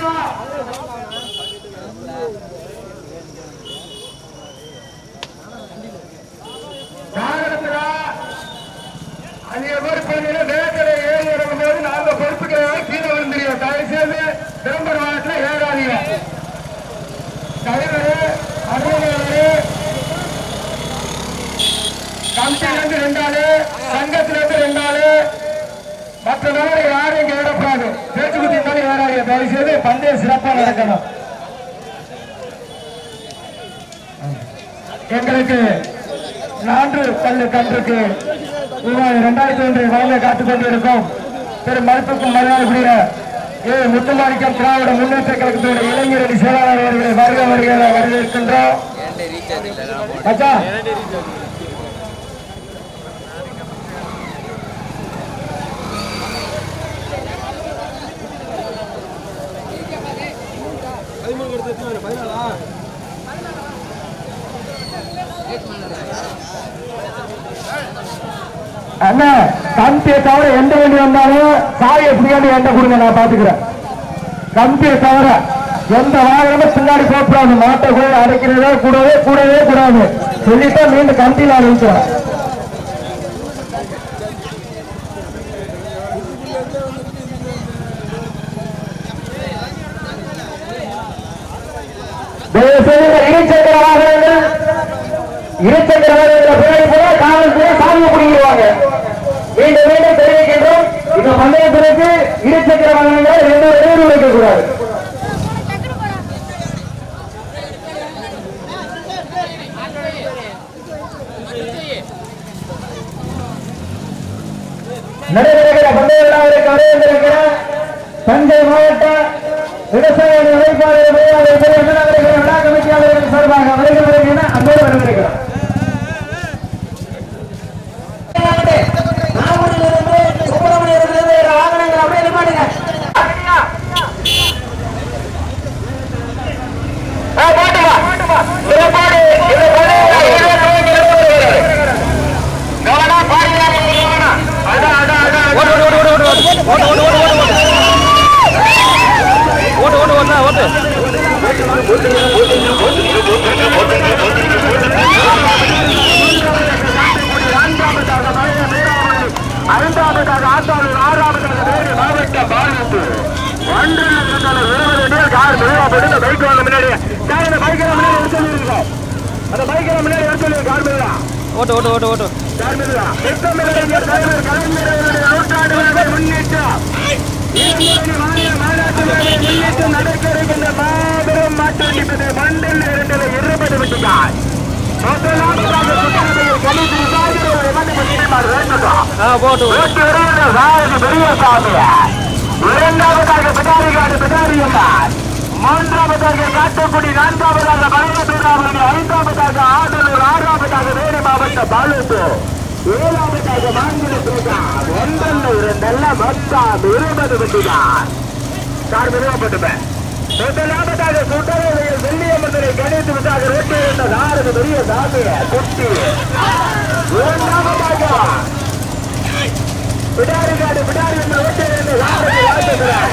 அதிக பேர் பண்ணீங்க வேகரை ஏறி இறங்கும் போது நாங்க பொறுப்புகளை கீழே விழுந்துருவோம் தயவு செய்து திரும்பர் வாரத்தில் ஏறாதீங்க தலைவர் அலுவலர் கமிட்டியிலிருந்து ரெண்டு ஆளு சங்கத்திலிருந்து ரெண்டு ஆளு மற்ற நபர் யாரும் இங்க ஏறக்கூடாது பேச்சு குத்தி இருந்தாலும் ஏறாதீங்க தயவு செய்து பந்தயம் சிறப்பாக நடக்கணும் எங்களுக்கு நான்கு பல்லு கன்றுக்கு ரூபாய் இரண்டாயிரத்தி ஒன்றை வழங்க காத்துக் கொண்டிருக்கும் திரு மருத்துவக்கும் மரியாதைக்குரிய ஏ முத்துமாணிக்கம் திராவிட முன்னேற்ற கழகத்தினுடைய இளைஞரணி செயலாளர் அவர்களை வருக வருகிற வரவேற்கின்றோம் மச்சான் அண்ணா கம்பியை தவிர எந்த வண்டி வந்தாலும் சாவியை பிடிக்காது என்கிட்ட கொடுங்க நான் பாத்துக்கிறேன் கம்பியை தவிர எந்த வாகனமும் பின்னாடி போகக்கூடாது மாட்டை கூட அடைக்கிறதே கூடவே கூடவே கூடாது சொல்லிட்டு மீண்டும் கம்பியில் அடைக்கிறேன் தயவுசெய்து இந்த இருசக்கர வாகனங்கள் இருசக்கர வாகனங்களை பின்னாடி போல காவல்துறை சாமியை பிடிக்கிடுவாங்க மீண்டும் மீண்டும் தெரிவிக்கின்றோம் இந்த பந்தயத்திற்கு இருசக்கர வாகனங்களை எந்த இடையூறு வைக்கக்கூடாது நடைபெறுகிற பந்தய விழாவிற்கு வரவேற்கிற தஞ்சை மாவட்ட விவசாய உழைப்பாளர் மேலாளர் பெரியவர்கள் அவர்கள் விழா கமிட்டியாளர்கள் சார்பாக வருகை வருகிற அன்போடு வரவேற்கிறோம் நாகூரிலிருந்து சுப்பிரமணியத்திலிருந்து வாகனங்கள் அப்படியே நிப்பாட்டுங்க ஆ, போட்டுமா. சிறப்பாடு, சிறப்பாடு, இருபது இருபது இருபது. கவனா, பாருங்க, கவனா. அதான், அதான், அதான், அதான். ஓட்டு ஓட்டு ஓட்டு ஓட்டு ஓட்டு ஓட்டு ஓட்டு ஓட்டு ஓட்டு ஓட்டு ஓட்டு ஓட்டு ஐந்தாவதாக ஆத்தாளூர் ஆறாவதாக வேறு மாவட்ட பாலிப்பு ஒன்றில் இருந்தாலும் இருபது பேர் கார் மெதுவா போட்டு பைக் வாங்க முன்னாடி சார் அந்த பைக்கில் முன்னாடி எடுத்து சொல்லிருங்க அந்த பைக்கில் முன்னாடி எடுத்து சொல்லிருங்க கார் மெதுவா ஓட்டு ஓட்டு ஓட்டு ஓட்டு கார் மெதுவா திட்டமிடறிஞர் தலைவர் கலைஞர் அவர்களுடைய நூற்றாண்டு விழாவை முன்னிட்டு இளைஞரணி மாநில மாநாட்டு விழாவை முன்னிட்டு நடக்க இருக்கின்ற மாபெரும் மாற்றத்தை மண்டில் இரண்டில் இருபது விட்டுக்கார் முதலாவதாக சுற்றுலாவை கணித்து விசாரிக்கிறவரை மட்டும் பண்ணிடுமாறு வேண்டுகிறோம் ஆ போட்டு நூற்றி இருபது சாரதி பெரியசாமி இரண்டாவதாக பிடாரிகாடு பிடாரியம்மாள் மூன்றாவதாக காட்டுக்குடி நான்காவதாக பரமபுராமணி ஐந்தாவதாக ஆடலூர் ஆறாவதாக வேறு மாவட்ட பாலூட்டு ஏழாவதாக மாநில பிரஜா ஒன்றல்ல இரண்டல்ல மொத்தம் இருபது வண்டிதான் சார் விரும்பப்பட்டுப்பேன் முதலாவதாக சுட்டரவையில் வெள்ளியம்மனை கணித்து விட்டாக ரோட்டில் இருந்த நாரது பெரிய சாமிய குட்டி இரண்டாவதாக பிடாரிகாடு பிடாரி என்ற ரோட்டில் இருந்த நாரது வாழ்த்துகிறார்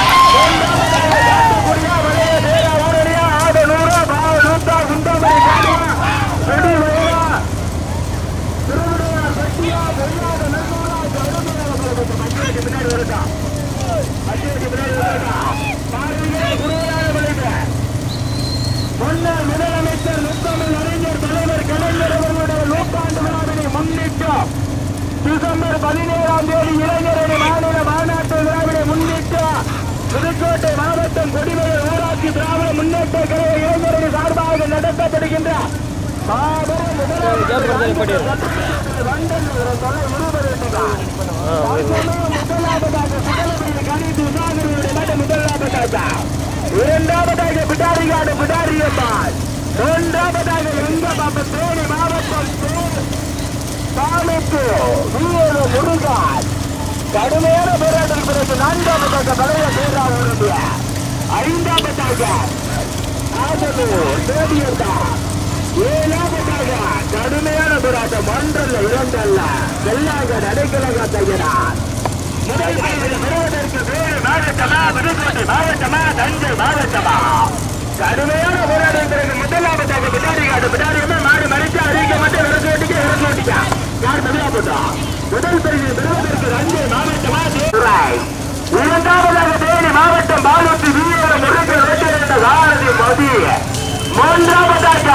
முன்னாள் முதலமைச்சர் முத்தமிழ் அறிஞர் தலைவர் கலைஞர் அவர்களுடைய நூற்றாண்டு விழாவினை முன்னிட்டு டிசம்பர் பதினேழாம் தேதி இளைஞரணி மாநில மாநாட்டு விழாவினை முன்னிட்டு புதுக்கோட்டை மாவட்டம் கொடிமலை ஊராட்சி திராவிட முன்னேற்ற கழக இளைஞரணி சார்பாக நடத்தப்படுகின்ற மாபெரும் முதலமைச்சர் வந்தன் தொலை முருகன் முதலாவதாக சுடலமணி கணித்து விசாகரியுடைய நாடு முதலாவதாக இரண்டாவதாக பிடாரிகாடு பிடாரியம்மாள் மூன்றாவதாக எங்க பாப்ப தேனி மாவட்டம் தேனி சாமிக்கு வீர முருகான் கடுமையான போராட்டம் பிறகு நான்காவதாக பழைய பேராக உறுதிய ஐந்தாவதாக ஆதலூர் தேடியர்தா ஏழாவதாக கடுமையான போராட்டம் ஒன்றல்ல இரண்டல்ல வெள்ளாக நடைக்கலக தையனார் முதல் பகுதியில் பெறுவதற்கு வேறு மாவட்டமா புதுக்கோட்டை மாவட்டமா தஞ்சை மாவட்டமா கடுமையான போராட்டம் பிறகு முதலாவதாக பின்னாடி காட்டு பின்னாடியுமே மாறி மறித்து அறிவிக்க மட்டும் விரசு ஓட்டிக்க விரசு ஓட்டிக்க யார் முதலா போட்டா முதல் பிரிவு பெறுவதற்கு தஞ்சை மாவட்டமா இரண்டாவதாக தேனி மாவட்டம் பாலூட்டி வீர முருகன் வெற்றியிருந்த சாரதி மதி மூன்றாவதாக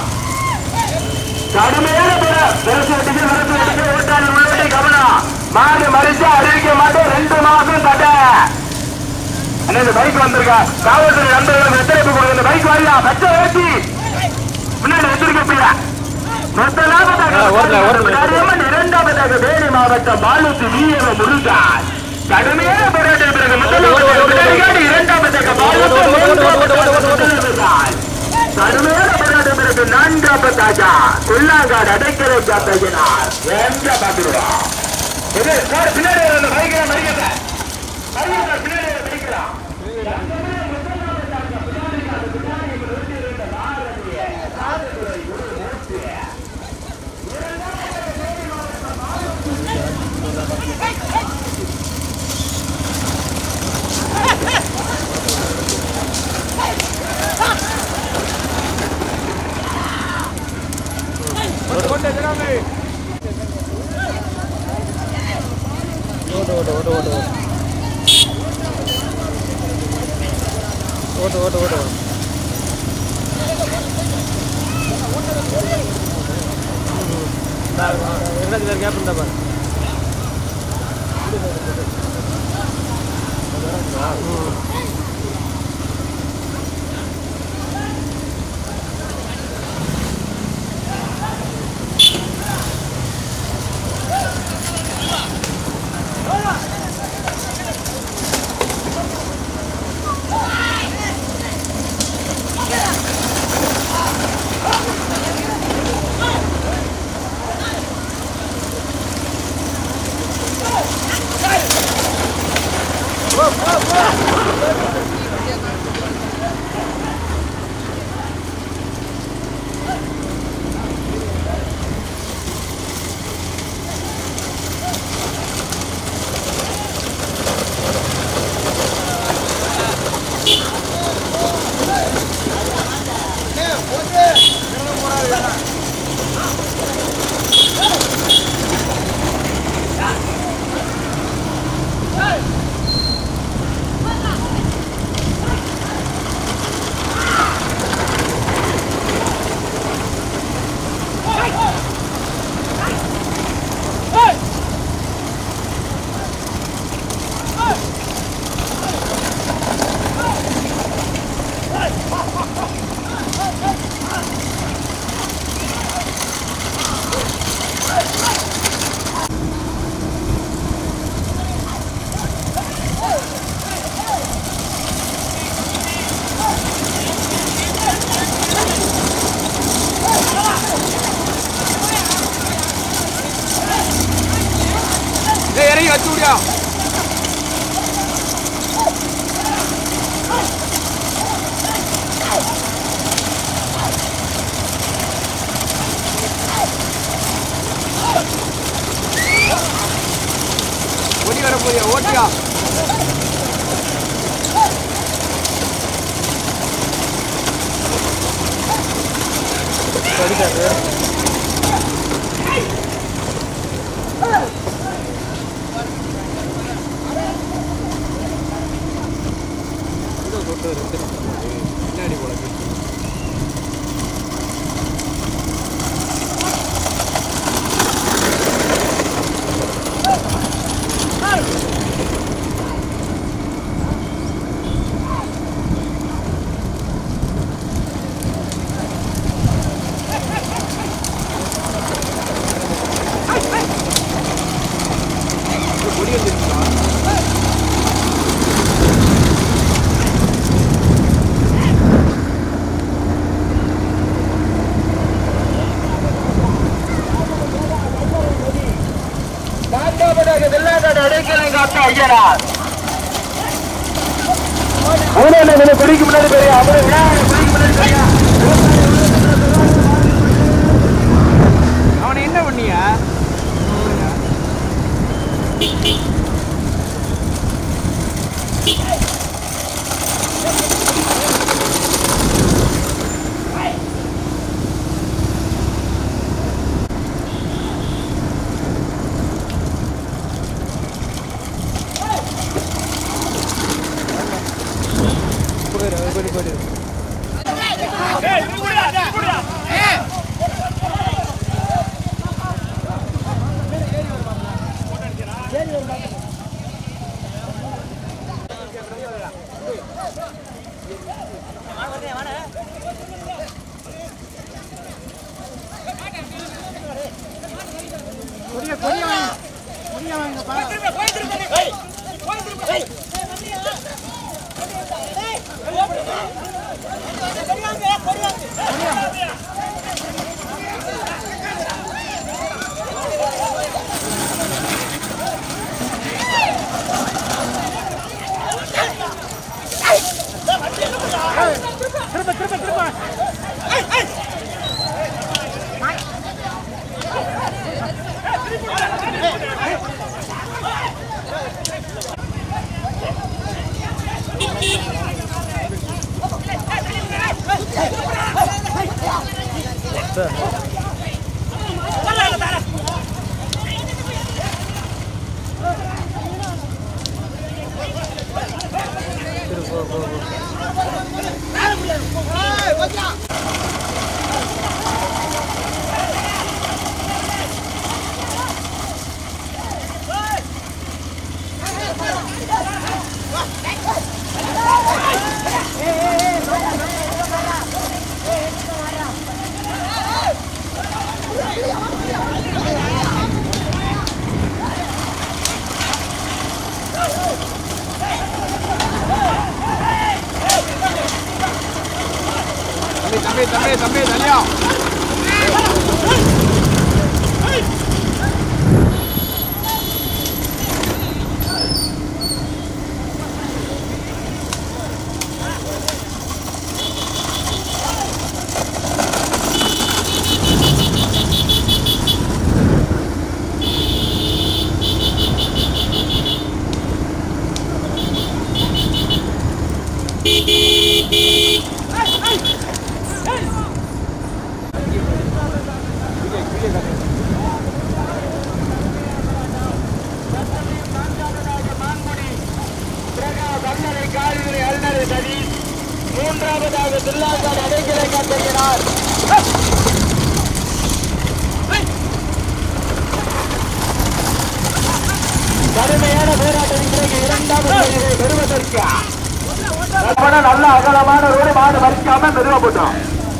கடுமையான பிற விரசு ஓட்டிக்க விரசு ஓட்டிக்க ஓட்டாளி உள்ளே கவனம் மாறி மறித்து அறிவிக்க மாட்டோம் ரெண்டு மாசம் தடை அண்ணா, இந்த பைக் வந்திருக்கா காவல்துறை நண்பர்களும் ஒத்துழைப்பு கொடுங்க இந்த பைக் வரல பச்சை வேட்டி முன்னாடி வச்சிருக்க பிள்ளை முதலாவதாக ஆ, ஓடல, ஓடல. காரியம்மன், இரண்டாவதாக வேலி மாவட்டம் பாலூத்து வீரவ முருகான் கடுமையான போராட்டம் பிறகு முதலாவதாக விளையாடி, இரண்டாவதாக பாலூத்து ஓடு, ஓடு, ஓடு, ஓடு, ஓடு, ஓடு, ஓடு. முருகான். கடுமையான போராட்டம் பிறகு நான்காவதாக கொல்லாங்காடு அடைக்கலை காத்தையினார் எங்க பாத்துருவா இது சார் பின்னாடி வர அந்த பைக்கை மறிக்கல மறிக்கல பின்னாடி வர பைக்கலாம் ஓட்டு ஓட்டு ஓட்டு ஓட்டு ஓட்டு ஓட்டு ஓட்டு ரெண்டாவது பேர் கேப் இருந்தா பாரு இறங்கி வச்சு விடியா ஓடி வர போறியா ஓட்டியா பின்னாடி போல கொடி வந்துருக்கா நான்காவதாக வெள்ளாக்காடு அடைக்கலை காத்த ஐயனார் மூணாவது குடிக்கு முன்னாடி பெரிய அப்புறம் விநாயகர் குடிக்கு முன்னாடி பெரிய அவனை என்ன பண்ணியா போயிரு அது போயிட்டு போயிட்டு தம்பி தம்பி தம்பி தம்பி தனியா கண்ணனை காலிகளை அல்நரை சதி மூன்றாவதாக தில்லாக்காடு அடைக்கலை காட்டுகிறார் கடுமையான போராட்டத்தின் பிறகு இரண்டாவது பரிசை பெறுவதற்கு கற்பனை நல்ல அகலமான ரோடு மாடு மறிக்காம மெதுவா போட்டோம்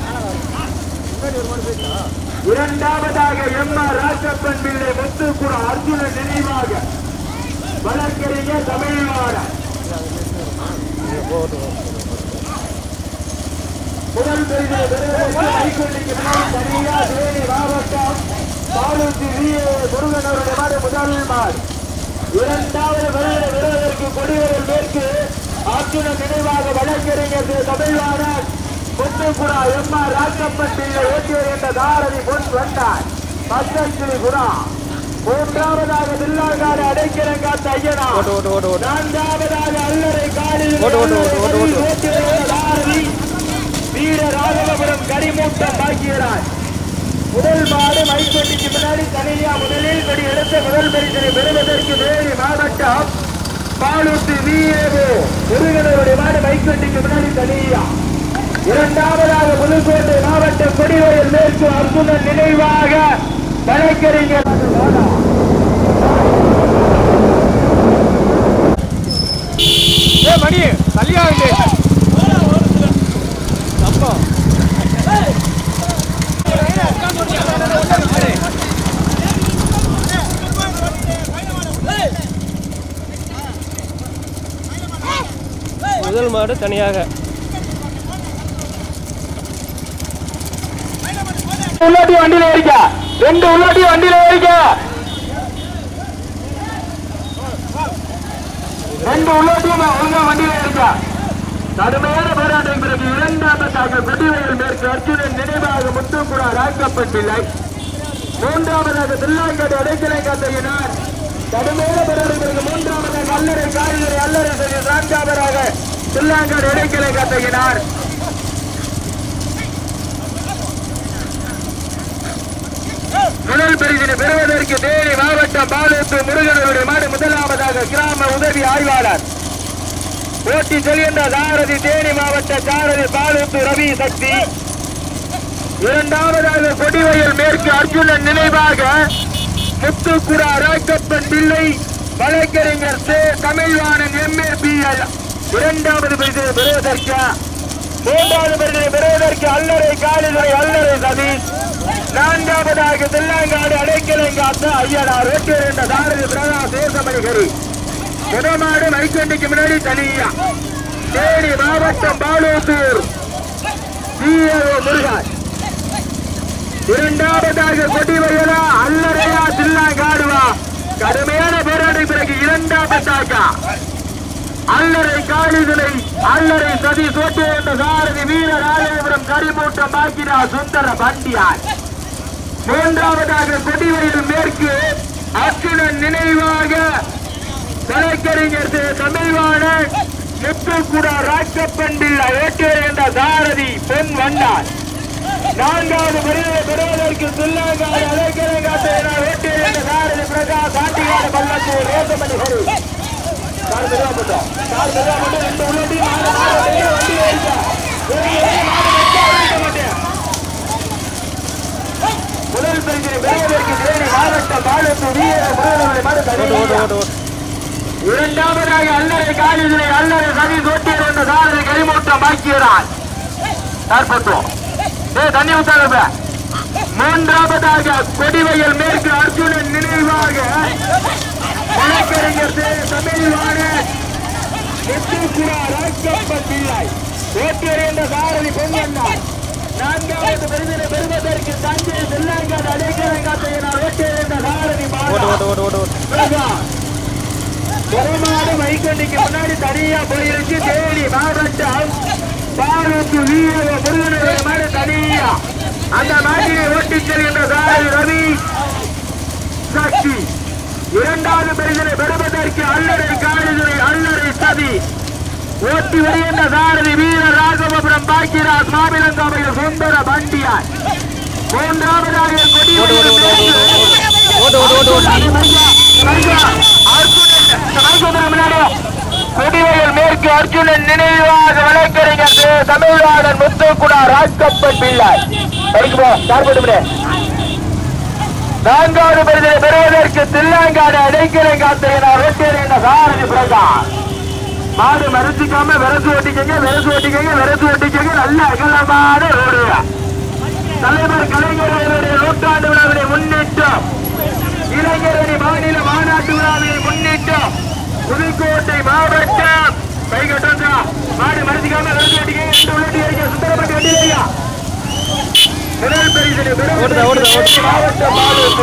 இரண்டாவதாக எம் ஆர் ராஜப்பன் பிள்ளை முத்துக்குட அர்ஜுன நினைவாக வழக்கறிஞர் தமிழ்நாடு முதல் பரிசை பெறுவதற்கு கைகொண்டிக்கு முன்னால் தனியா தேனி மாவட்டம் பாலூசி வி ஏ. முருகன் அவருடைய மாடு முதல் மாடு இரண்டாவது பரிசை பெறுவதற்கு கொடிவேரல் மேற்கு அர்ஜுன நினைவாக வழக்கறிஞர் திரு தமிழ்வாணன் முத்துப்புறா எம் ஆர் ராஜப்பன் பிள்ளை ஓட்டியர் என்ற தாரதி பொன் வந்தார் பச்சை புறா மூன்றாவதாக தில்லாங்காடு அடைக்கிறங்க ஐயனா ஓட்டு ஓட்டு ஓட்டு ஓட்டு நான்காவதாக அல்லறை காலில் ஓட்டு, ஓட்டு, ஓட்டு, ஓட்டு, ஓட்டு. ஓட்டுகிற தாரதி வீர ராகவபுரம் கரிமூட்டம் பாக்கியராஜ் முதல் மாடு மைக்கொண்டிக்கு முன்னாடி தனியா முதலில் படி எடுத்த முதல் பரிசனை பெறுவதற்கு வேறு மாவட்டம் பாலூத்து விஏஓ முருகனருடைய மாடு மைக்கொண்டிக்கு முன்னாடி தனியா இரண்டாவதாக புதுக்கோட்டை மாவட்டம் கொடிவயல் மேற்கு அர்ஜுனன் நினைவாக வழக்கறிஞர் ஏ மணி தள்ளியா வந்து அப்பா முதல் மாடு தனியாக உள்ளாட்டி வண்டியில ஏறிக்க ரெண்டு உள்ளாட்டி வண்டியில ஏறிக்க ரெண்டு உள்ளாட்டியும் ஒழுங்கா வண்டியில ஏறிக்க கடுமையான போராட்டம் பிறகு இரண்டாவதாக குடிவயல் மேற்கு அர்ஜுனன் நினைவாக முத்துக்குடா ராக்கப்பன் பிள்ளை மூன்றாவதாக தில்லாங்காடு அடைக்கலை காத்தையினார் கடுமையான போராட்டம் பிறகு மூன்றாவதாக அல்லறை காய்கறி அல்லறை செய்ய நான்காவதாக தில்லாங்காடு அடைக்கலை காத்தையினார் முதல் பரிசினை பெறுவதற்கு தேனி மாவட்டம் பாலூத்து முருகனருடைய மாடு முதலாவதாக கிராம உதவி ஆய்வாளர் ஓட்டி செல்கின்ற சாரதி தேனி மாவட்ட சாரதி பாலூத்து ரவி சக்தி இரண்டாவதாக கொடிவயல் மேற்கு அர்ஜுனன் நினைவாக முத்துக்குடா ராக்கப்பன் பிள்ளை வழக்கறிஞர் சே தமிழ்வாணன் எம்ஏபிஎல் இரண்டாவது பரிசு பெறுவதற்கு மூன்றாவது பரிசு பெறுவதற்கு அல்லறை காலிதுரை அல்லறை சதீஷ் நான்காவதாக தில்லாங்காடு அடைக்கலங்காத்த ஐயனார் வெற்றி என்ற சாரதி பிரதா சேசமணிகரி முதமாடு மைக்கண்டிக்கு முன்னாடி தனியா தேனி மாவட்டம் பாலூத்தூர் சிஏஓ முருகன் இரண்டாவதாக கொடிவயலா அல்லறையா தில்லாங்காடுவா கடுமையான போராட்ட பிறகு இரண்டாவதாக அல்லறை காளிதுரை அல்லறை சதி சோட்டு என்ற சாரதி வீர ராஜபுரம் கரிமூட்டம் பாக்கினா சுந்தர பண்டியார் மூன்றாவதாக கொடிவயல் மேற்கு அர்ஜுனன் நினைவாக வழக்கறிஞர் திரு தமிழ்வாணன் முத்துக்குடா ராக்கப்பன் பிள்ளை ஏற்றேர் என்ற சாரதி பொன் வந்தார் நான்காவது விருதை பெறுவதற்கு சுல்லாங்காடு அலைக்கரை காட்டுகிறார் ஏற்றேர் என்ற சாரதி பிரகாஷ் ஆண்டிகாடு பள்ளத்தூர் ரோசமணி ஹரி கார் மெதுவா போட்டோம். கார் மெதுவா போட்டு ரெண்டு உள்ளடி மாடு மாடு வெளியே வண்டி ஏறிக்க. வெளியே ஏறி மாடு வச்சா அடிக்க மாட்டேன். முதல் பரிசினை பெறுவதற்கு தேனி மாவட்ட பாலத்தூர் வீர முருகனுடைய மாடு ஓட்டு ஓட்டு தனியாக. ஓட்டு ஓட்டு இரண்டாவதாக அல்லறை காலிதுரை அல்லறை சதி சோட்டியர் என்ற சாரதி கரிமூட்டம் பாக்கியரால் ஏற்பட்டோம் ஏ தண்ணி ஊத்தாத மூன்றாவதாக கொடிவயல் மேற்கு அர்ஜுனன் நினைவாக வழக்கறிஞர் திரு தமிழ்வாணன் முத்துக்குடா ராக்கப்பன் பிள்ளை ஓட்டியர் என்ற சாரதி பொன்னண்ணார் நான்காவது பெருதினை பெறுவதற்கு தஞ்சை செல்லாங்காடு அடைக்கலங்காத்தையினார் ஓட்டியர் என்ற சாரதி ஓட்டு மாதா ஓட்டு ஓட்டு ஓட்டு ஓட்டு பிரகாஷ் பெருமாடு மைக்கண்டிக்கு முன்னாடி தனியா போயிருச்சு தேனி மாவட்டம் பாலூத்து வீர முருகனுடைய மாடு தனியா அந்த மாட்டினை ஓட்டிச் செல்கின்ற சாரதி ரவி சக்தி இரண்டாவது பரிசனை பெறுவதற்கு அல்லறை காலிதுரை அல்லறை சதி ஓட்டி வருகின்ற சாரதி வீர ராகவபுரம் பாக்கியராஜ் மாவிலங்காவையில் சுந்தர பண்டியார் மூன்றாவதாக கொடி ஓட்டு ஓட்டு ஓட்டு ஓட்டு ஓட்டு ஓட்டு ஓட்டு கொடிவயல் மேற்கு அர்ஜுனன் நினைவாக வழக்கறிஞர் திரு தமிழ்நாடன் முத்துக்குடா ராஜ்கப்பன் பிள்ளை நான்காவது பரிசனை பெறுவதற்கு தில்லாங்காடு அடைக்கலை காத்திருக்கிறார் வெற்றியர் சாரதி பிரகாஷ் மாடு மறைச்சிக்காம விரசு ஓட்டிக்கங்க விரசு ஓட்டிக்கங்க விரசு ஓட்டிக்கங்க நல்ல அகலமான ரோடு தலைவர் கலைஞர் அவருடைய நூற்றாண்டு விழாவினை முன்னிட்டு இளைஞரணி மாநில மாநாட்டு விழாவினை முன்னிட்டு புதுக்கோட்டை மாவட்டம் கைகட்டா மாடு மறைச்சிக்காம விரசு ஓட்டிக்கங்க ரெண்டு உள்ளடி அடிக்க சுந்தரப்பட்டி வண்டியிலையா முதல் பரிசினை ஓடுதா, ஓடுதா, ஓடுதா. மாவட்டம் மாவட்ட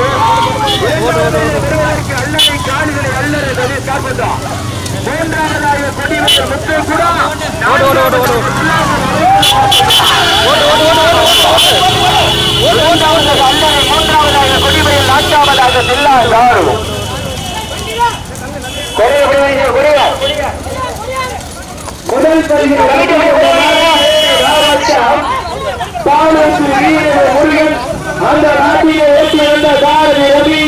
அல்லறை காடுகளை அல்லறை தனி காப்பதா மூன்றாவதாக கொடிவெட்ட முத்துக்குடா ஓடு, ஓடு, ஓடு, ஓடு. ஓட்டு ஓட்டு ஓட்டு ஓட்டு மூன்றாவதாக அல்லறை மூன்றாவதாக கொடிவெயில் நான்காவதாக சில்லா யாரு கொடிய கொடிய கொடிய முதல் பரிசு பாலூர் வீர முருகன் அந்த நாட்டியை ஓட்டி வந்த தாரதி ரவி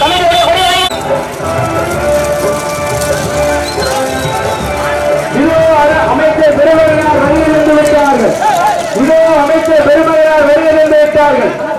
இதோ அ- அமைச்சர் பெருமகனார் வருகை தந்து விட்டார்கள் இதோ அமைச்சர் பெருமகனார் வருகை தந்து விட்டார்கள்